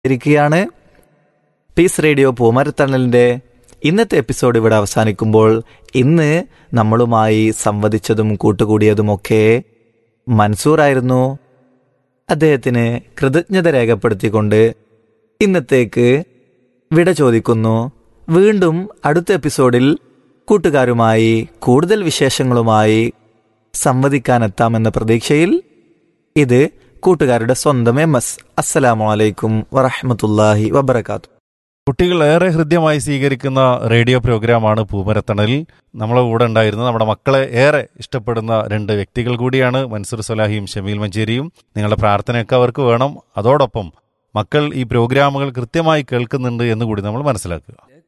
ഇരിക്കുകയാണ് piece radio പൂമരത്തണലിൻ്റെ ഇന്നത്തെ episode ഇവിടെ അവസാനിക്കുമ്പോൾ ഇന്ന് നമ്മളുമായി സംവദിച്ചതും കൂട്ടുകൂടിയതുമൊക്കെ മൻസൂറായിരുന്നു അദ്ദേഹത്തിന് കൃതജ്ഞത രേഖപ്പെടുത്തിക്കൊണ്ട് ഇന്നത്തേക്ക് വിട ചോദിക്കുന്നു വീണ്ടും അടുത്ത എപ്പിസോഡിൽ കൂട്ടുകാരുമായി കൂടുതൽ വിശേഷങ്ങളുമായി സംവദിക്കാനെത്താമെന്ന പ്രതീക്ഷയിൽ ഇത് കൂട്ടുകാരുടെ സ്വന്തം എം എസ് അസ്സലാമു അലൈക്കും വറഹമത്തല്ലാഹി വബർക്കാത്തു കുട്ടികൾ ഏറെ ഹൃദ്യമായി സ്വീകരിക്കുന്ന റേഡിയോ പ്രോഗ്രാമാണ് പൂമരത്തണലിൽ നമ്മളെ കൂടെ ഉണ്ടായിരുന്നത് നമ്മുടെ മക്കളെ ഏറെ ഇഷ്ടപ്പെടുന്ന രണ്ട് വ്യക്തികൾ കൂടിയാണ് മൻസൂർ സലാഹിയും ഷമീൽ മഞ്ചേരിയും നിങ്ങളുടെ പ്രാർത്ഥനയൊക്കെ അവർക്ക് വേണം അതോടൊപ്പം മക്കൾ ഈ പ്രോഗ്രാമുകൾ കൃത്യമായി കേൾക്കുന്നുണ്ട് എന്ന് കൂടി നമ്മൾ മനസ്സിലാക്കുക